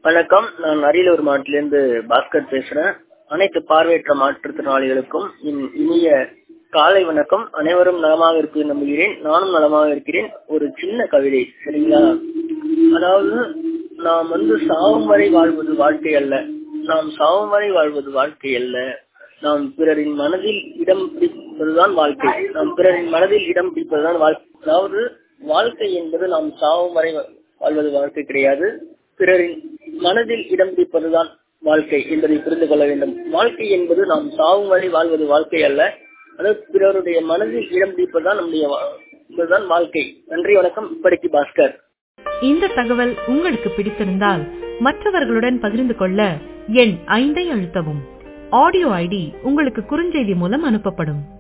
வணக்கம் நான் அரியலூர் மாவட்டத்திலிருந்து பாஸ்கர் பேசுறேன் அனைத்து பார்வையற்ற மாற்றுத்திறனாளிகளுக்கும் என் இனிய காலை வணக்கம் அனைவரும் நலமாக இருப்பது நம்புகிறேன் நானும் நலமாக இருக்கிறேன் ஒரு சின்ன கவிதை சரிங்களா அதாவது நாம் வந்து சாவும் வரை வாழ்வது வாழ்க்கை அல்ல நாம் சாவும் வரை வாழ்வது வாழ்க்கை அல்ல நாம் பிறரின் மனதில் இடம் பிடிப்பதுதான் வாழ்க்கை நாம் பிறரின் மனதில் இடம் பிடிப்பதுதான் வாழ்க்கை அதாவது வாழ்க்கை என்பது நாம் சாவும் வரை வாழ்வது வாழ்க்கை கிடையாது பிறரின் மனதில் இடம் பிடிப்பதுதான் வாழ்க்கை என்பதை புரிந்து கொள்ள வேண்டும் வாழ்க்கை என்பது நாம் சாவும் வரை வாழ்வது வாழ்க்கை அல்ல அதாவது பிறருடைய மனதில் இடம் பிடிப்பதுதான் நம்முடைய என்பதுதான் வாழ்க்கை நன்றி வணக்கம் இப்படிக்கு பாஸ்கர் இந்த தகவல் உங்களுக்கு பிடித்திருந்தால் மற்றவர்களுடன் பகிர்ந்து கொள்ள எண் ஐந்தை அழுத்தவும் ஆடியோ ஐடி உங்களுக்கு குறுஞ்செய்தி மூலம் அனுப்பப்படும்